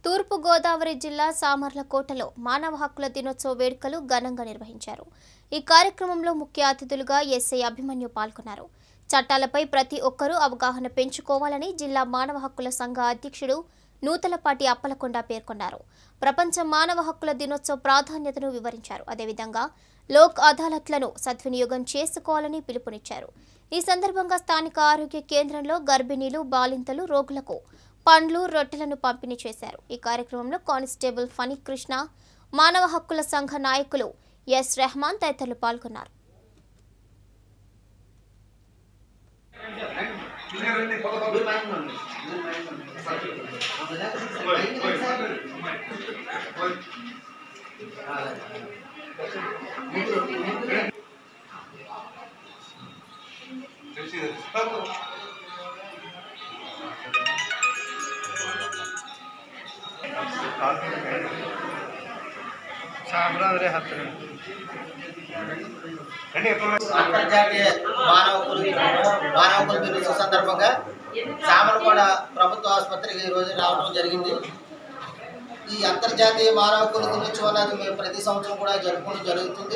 తూర్పు గోదావరి జిల్లా సామర్లకోటలో మానవ హక్కుల దినోత్సవ వేడుకలు ఘనంగా నిర్వహించారు ఈ కార్యక్రమంలో ముఖ్య అతిథులుగా ఎస్ఐ అభిమన్యు పాల్గొన్నారు చట్టాలపై ప్రతి ఒక్కరూ అవగాహన పెంచుకోవాలని జిల్లా మానవ హక్కుల సంఘ అధ్యక్షుడు నూతలపాటి అప్పలకొండ పేర్కొన్నారు ప్రపంచ మానవ హక్కుల దినోత్సవ ప్రాధాన్యతను వివరించారు అదేవిధంగా లోక్ అదాలత్లను సద్వినియోగం చేసుకోవాలని పిలుపునిచ్చారు ఈ సందర్భంగా స్థానిక ఆరోగ్య కేంద్రంలో గర్భిణీలు బాలింతలు రోగులకు పండ్లు రొట్టెలను పంపిణీ చేశారు ఈ కార్యక్రమంలో కానిస్టేబుల్ ఫణి కృష్ణ మానవ హక్కుల సంఘ నాయకులు ఎస్ రెహమాన్ తదితరులు పాల్గొన్నారు ಸಾಂಬ್ರಾದ್ರೆ ಹತ್ತಿರ అంతర్జాతీయ మానవ హక్కులు మానవ హక్కుల దినోత్సవ సందర్భంగా సామర్లకోట ప్రభుత్వ ఆసుపత్రికి ఈరోజు రావడం జరిగింది ఈ అంతర్జాతీయ మానవ హక్కుల దినోత్సవం అనేది మేము ప్రతి సంవత్సరం కూడా జరుపుకోవడం జరుగుతుంది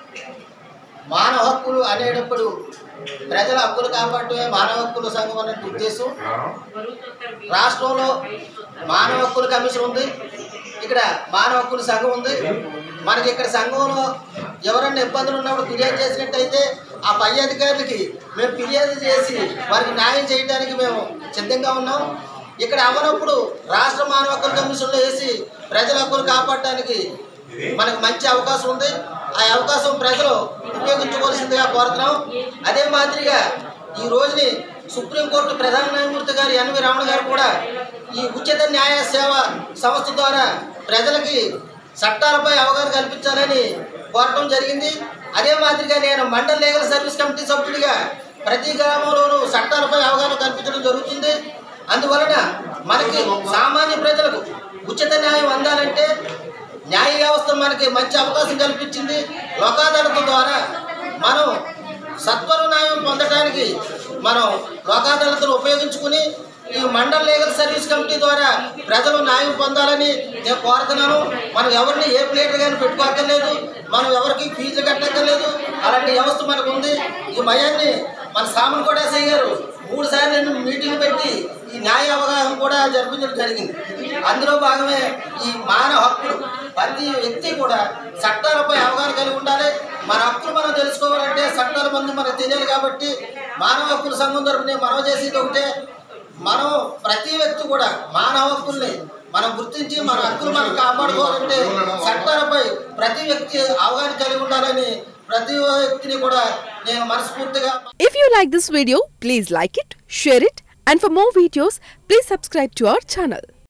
మానవ హక్కులు అనేటప్పుడు ప్రజల హక్కులు కాపాడటమే మానవ హక్కుల సంఘం అనే ఉద్దేశం రాష్ట్రంలో మానవ హక్కుల కమిషన్ ఉంది ఇక్కడ మానవ హక్కుల సంఘం ఉంది మనకి ఇక్కడ సంఘంలో ఎవరైనా ఇబ్బందులు ఉన్నప్పుడు ఫిర్యాదు చేసినట్టయితే ఆ పై అధికారులకి మేము ఫిర్యాదు చేసి వారికి న్యాయం చేయడానికి మేము సిద్ధంగా ఉన్నాం ఇక్కడ అవ్వనప్పుడు రాష్ట్ర మానవ హక్కుల కమిషన్లో వేసి ప్రజల హక్కులు కాపాడటానికి మనకు మంచి అవకాశం ఉంది ఆ అవకాశం ప్రజలు ఉపయోగించుకోవాల్సిందిగా కోరుతున్నాం అదే మాదిరిగా ఈ రోజుని సుప్రీంకోర్టు ప్రధాన న్యాయమూర్తి గారు ఎన్వి రమణ గారు కూడా ఈ ఉచిత న్యాయ సేవ సంస్థ ద్వారా ప్రజలకి చట్టాలపై అవగాహన కల్పించాలని కోరటం జరిగింది అదే మాదిరిగా నేను మండల్ లీగల్ సర్వీస్ కమిటీ సభ్యుడిగా ప్రతి గ్రామంలోనూ చట్టాలపై అవగాహన కల్పించడం జరుగుతుంది అందువలన మనకి సామాన్య ప్రజలకు ఉచిత న్యాయం అందాలంటే న్యాయ వ్యవస్థ మనకి మంచి అవకాశం కల్పించింది లోక్ అదాలత్ ద్వారా మనం సత్వర న్యాయం పొందడానికి మనం లోక్ అదాలత్ను ఉపయోగించుకుని ఈ మండల్ లీగల్ సర్వీస్ కమిటీ ద్వారా ప్రజలు న్యాయం పొందాలని నేను కోరుతున్నాను మనం ఎవరిని ఏ ప్లేటర్ కానీ పెట్టుకోక్కర్లేదు మనం ఎవరికి ఫీజు కట్టక్కర్లేదు అలాంటి వ్యవస్థ మనకు ఉంది ఈ మయాన్ని మన సామన్ కూడా గారు మూడు సార్లు నేను మీటింగ్ పెట్టి ఈ న్యాయ అవగాహన కూడా జరిపించడం జరిగింది అందులో భాగమే ఈ మానవ హక్కులు ప్రతి వ్యక్తి కూడా చట్టాలపై అవగాహన కలిగి ఉండాలి మన హక్కులు మనం తెలుసుకోవాలంటే చట్టాల మంది మనకు తెలియాలి కాబట్టి మానవ హక్కుల సంఘం తరపున మనం చేసేది ఒకటే మనం ప్రతి వ్యక్తి కూడా మానవ హక్కుల్ని మనం గుర్తించి మన హక్కులు మనం కాపాడుకోవాలంటే చట్టాలపై ప్రతి వ్యక్తి అవగాహన కలిగి ఉండాలని ప్రతి వ్యక్తిని కూడా నేను మనస్ఫూర్తిగా If you like this video, please like it, share it, and for more videos, please subscribe to our channel.